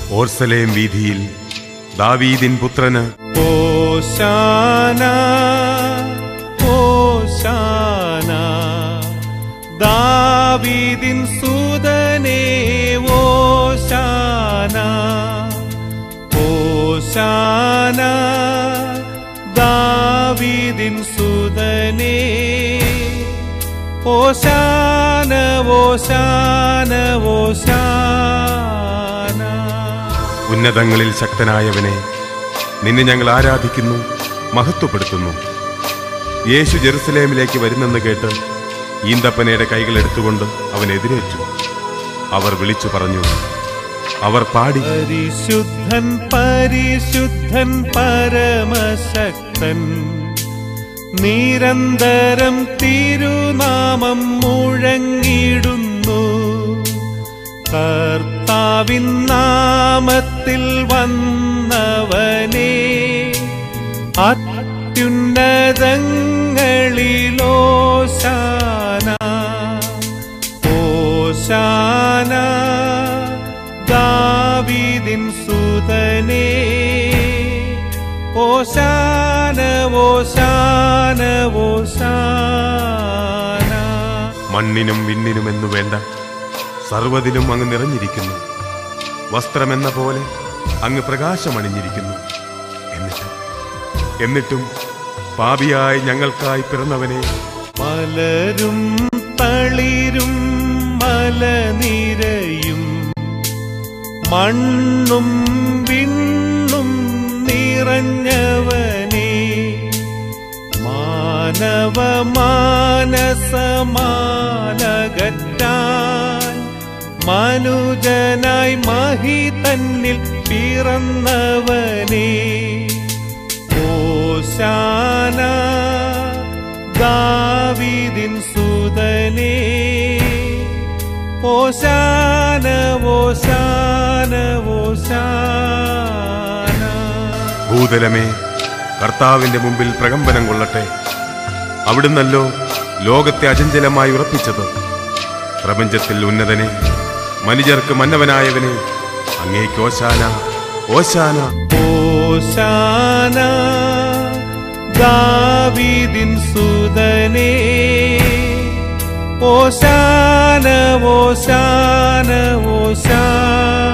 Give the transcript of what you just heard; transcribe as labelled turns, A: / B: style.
A: ഓർസലേം വീതിയിൽ ദാവീദിൻ പുത്രന്
B: ഓശാന ഓശാന ദാവീദിൻ സുതനേ ഓശാന ഓശാന ദാവീദിൻ സുതനേ ഓശാന ഓശാന ഓശാന
A: ഉന്നതങ്ങളിൽ ശക്തനായവനെ നിന്നെ ഞങ്ങൾ ആരാധിക്കുന്നു മഹത്വപ്പെടുത്തുന്നു യേശു ജെറുസലേമിലേക്ക് വരുന്നെന്ന് കേട്ട് ഈന്തപ്പനയുടെ കൈകൾ എടുത്തുകൊണ്ട് അവൻ എതിരേറ്റു അവർ വിളിച്ചു പറഞ്ഞു അവർ പാടി
B: പരിശുദ്ധൻ പരിശുദ്ധൻ പരമശക്തൻ നിരന്തരം തിരുനാമം മുഴങ്ങിടുന്നു കർത്താവിൻ നാമത്തിൽ വന്നവനെ അത്യുന്നതങ്ങളിലോശാന ഓശാന ദാവീദിൻ സുതനേ ഓശാന ഓശാന ഓശാന
A: മണ്ണിനും വിണ്ണിനും എന്നു വേണ്ട സർവ്വതിലും അങ്ങ് നിറഞ്ഞിരിക്കുന്നു വസ്ത്രമെന്ന പോലെ അങ്ങ് പ്രകാശമണിഞ്ഞിരിക്കുന്നു എന്നിട്ടും എന്നിട്ടും പാപിയായി ഞങ്ങൾക്കായി പിറന്നവനെ
B: മലരും തളിരും മലനിരയും മണ്ണും വിണ്ണും നിറഞ്ഞവനെ മാനവ മാനസമാലകറ്റാൻ മനുജനായി മഹി തന്നിൽ പിറന്നവനെ ഓശാന ദാവീദിൻ സുതനേ ഓശാന ഓശാന ഓശാന
A: ഭൂതലമേ കർത്താവിന്റെ മുമ്പിൽ പ്രകമ്പനം കൊള്ളട്ടെ അവിടുന്നല്ലോ ലോകത്തെ അചഞ്ചലമായി ഉറപ്പിച്ചത് പ്രപഞ്ചത്തിൽ ഉന്നതനെ മനുജർക്ക് മന്നവനായവനെ അങ്ങേക്ക് ഓശാന ഓശാന
B: ഓശാന ദാവീദിൻ സുതനേ ഓശാന ഓശാന ഓശാന